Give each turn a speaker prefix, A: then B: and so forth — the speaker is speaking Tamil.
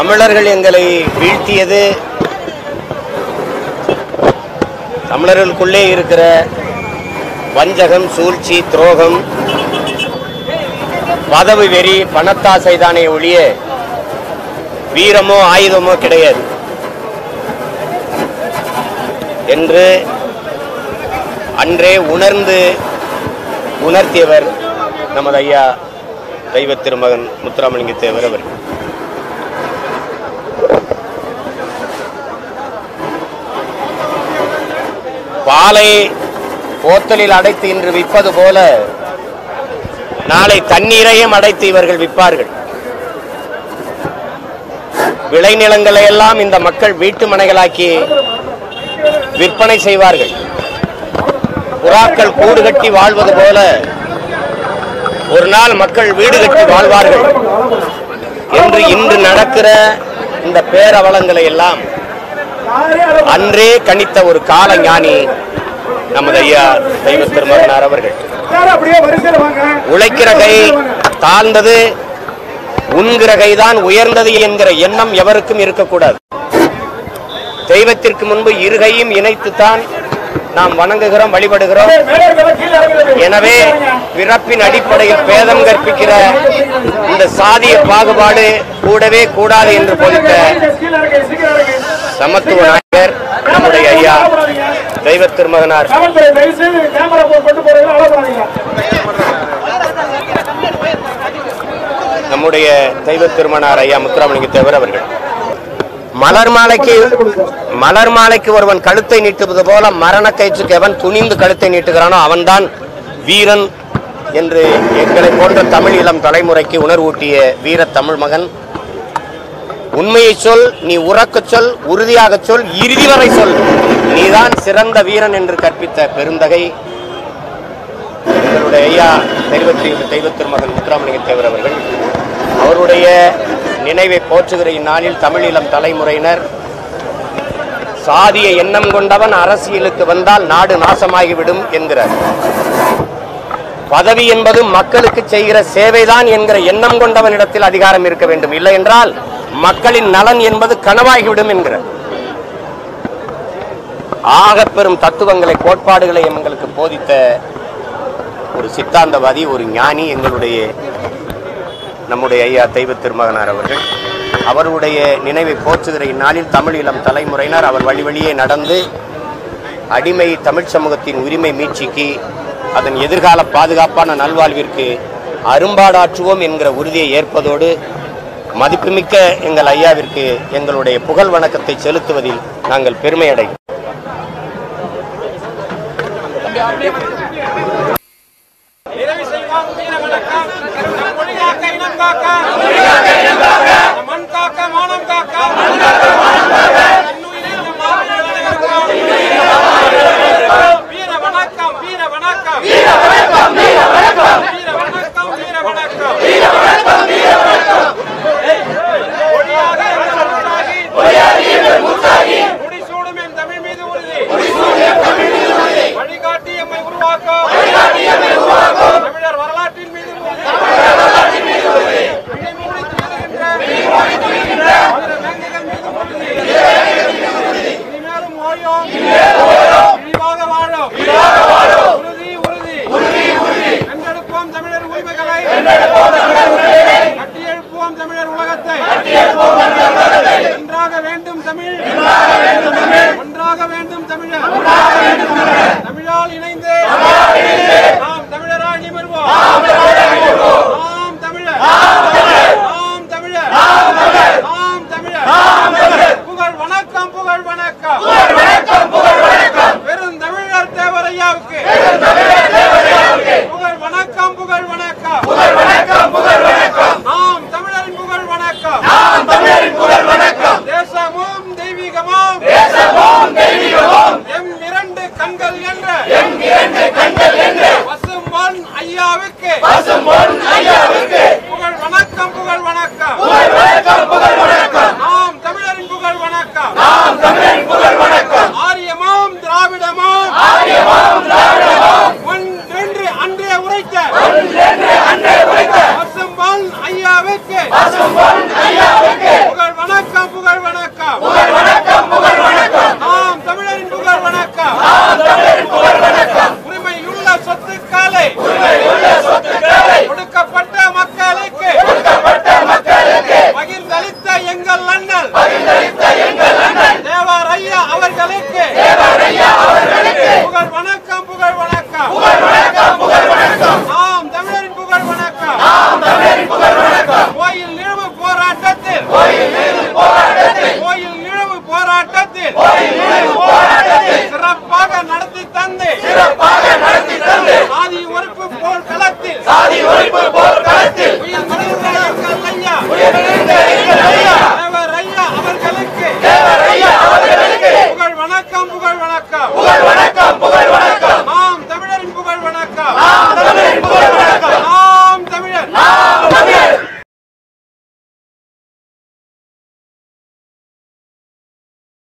A: தமிழர்கள் எங்களை வீழ்த்தியது தமிழர்களுக்குள்ளே இருக்கிற வஞ்சகம் சூழ்ச்சி துரோகம் பதவி வெறி பணத்தாசை தானே ஒழிய வீரமோ ஆயுதமோ கிடையாது என்று அன்றே உணர்ந்து உணர்த்தியவர் நமது ஐயா தெய்வ திருமகன் முத்துராமலிங்க தேவர் அவர்கள் பாலை போத்தலில் அடைத்து இன்று விற்பது போல நாளை தண்ணீரையும் அடைத்து இவர்கள் விற்பார்கள் விளைநிலங்களை எல்லாம் இந்த மக்கள் வீட்டு மனைகளாக்கி விற்பனை செய்வார்கள் புறாக்கள் கூடு கட்டி வாழ்வது போல ஒரு நாள் மக்கள் வீடு கட்டி வாழ்வார்கள் என்று இன்று நடக்கிற இந்த பேரவலங்களை எல்லாம் அன்றே கணித்த ஒரு கால ஞானி நமது ஐயா தெய்வ திருமகனார் அவர்கள்
B: அப்படியே வரிசையில் வாங்க
A: உழைக்கிற கை தாழ்ந்தது உண்கிற கைதான் உயர்ந்தது என்கிற எண்ணம் எவருக்கும் இருக்கக்கூடாது தெய்வத்திற்கு முன்பு இருகையும் இணைத்துத்தான் நாம் வணங்குகிறோம் வழிபடுகிறோம்
B: மேலே இருக்கிற கீழே இறங்குறது.
A: எனவே பிறப்பின் அடிப்படையில் பேதம் கற்பிக்கிற இந்த சாதிய பாகுபாடு கூடவே கூடாது என்று போதித்த
B: கீழே இறங்கு, சீக்கிரம் இறங்கு.
A: சமத்துவ நாயகர் நம்முடைய ஐயா தெய்வ திருமகனார்
B: காவல்துறை தயவு செய்து கேமரா போ- கொண்டு போறீங்களா அவ்வளவு
A: நம்முடைய தெய்வ திருமணார் ஐயா முத்துராமலிங்க தேவர் அவர்கள் மலர் மாலைக்கு மலர் மாலைக்கு ஒருவன் கழுத்தை நீட்டுவது போல மரண கயிற்றுக்கு எவன் துணிந்து கழுத்தை நீட்டுகிறானோ அவன்தான் வீரன் என்று எங்களை போன்ற தமிழ் இளம் தலைமுறைக்கு உணர்வூட்டிய வீர தமிழ் மகன் உண்மையை சொல் நீ உறக்கச் சொல் உறுதியாகச் சொல் இறுதி வரை சொல் நீதான் சிறந்த வீரன் என்று கற்பித்த பெருந்தகை எங்களுடைய ஐயா தெய்வத்தி தெய்வ திருமகன் முத்துராமலிங்க தேவர் அவர்கள் அவருடைய நினைவை போற்றுகிற இந்நாளில் தமிழீழம் தலைமுறையினர் சாதிய எண்ணம் கொண்டவன் அரசியலுக்கு வந்தால் நாடு நாசமாகிவிடும் என்கிறார் பதவி என்பது மக்களுக்கு செய்கிற சேவைதான் என்கிற எண்ணம் கொண்டவனிடத்தில் அதிகாரம் இருக்க வேண்டும் இல்லை என்றால் மக்களின் நலன் என்பது கனவாகிவிடும் என்கிறார் ஆகப் பெரும் தத்துவங்களை கோட்பாடுகளை எங்களுக்கு போதித்த ஒரு சித்தாந்தவாதி ஒரு ஞானி எங்களுடைய நம்முடைய ஐயா தெய்வ திருமகனார் அவர்கள் அவருடைய நினைவை போற்றுகிற இந்நாளில் தமிழ் இளம் தலைமுறையினர் அவர் வழி வழியே நடந்து அடிமை தமிழ் சமூகத்தின் உரிமை மீட்சிக்கு அதன் எதிர்கால பாதுகாப்பான நல்வாழ்விற்கு அரும்பாடாற்றுவோம் என்கிற உறுதியை ஏற்பதோடு மதிப்புமிக்க எங்கள் ஐயாவிற்கு எங்களுடைய புகழ் வணக்கத்தை செலுத்துவதில் நாங்கள் பெருமை அடை
C: நிறைவு செய்வோம் வீர வணக்கம் நம் மொழி காக்க இனம் காக்க நம் மண் காக்க மானம் காக்க தன்னுயிரை நம் மாமனிதர் அனைவருக்கும். வீர வணக்கம் வீர வணக்கம் வீர வணக்கம் வீர வணக்கம் வீர வணக்கம் வீர வணக்கம் ஒளியாக எங்கள் மூச்சாகி, முடிசூடும் என் தமிழ் மீது உறுதி வழிகாட்டி எம்மை உருவாக்க தமிழர் வரலாற்றின் மீது உறுதி. விழி மூடி துயிலுகின்ற மதுர வேங்கைகள் மீது உறுதி. இனிமேலும் ஓயோம். விரிவாக வாழோம். உறுதி, உறுதி. வென்றெடுப்போம் தமிழர் உரிமைகளை கட்டியெழுப்புவோம் தமிழர் உலகத்தை ஒன்றாக வேண்டும் தமிழ் ஒன்றாக வேண்டும் தமிழர் தமிழால் இணைந்து நாம் தமிழராய் நிமிர்வோம் நாம் தமிழர் நாம் தமிழர் நாம் தமிழர் புகழ் வணக்கம் புகழ் வணக்கம் பெரும் தமிழர் தேவரையாவுக்கு புகழ் வணக்கம் புகழ் வணக்கம் நாம் தமிழரின் புகழ் வணக்கம் தேசமும் தெய்வீகமும் எம் இரண்டு கண்கள் என்ற பசும்பொன் ஐயாவுக்கு புகழ் வணக்கம் புகழ் வணக்கம் நாம் தமிழரின் புகழ் வணக்கம் ஆரியமும் திராவிடமும் ஒன்றென்று அன்றே உரைத்த பசும்பொன் ஐயாவுக்கு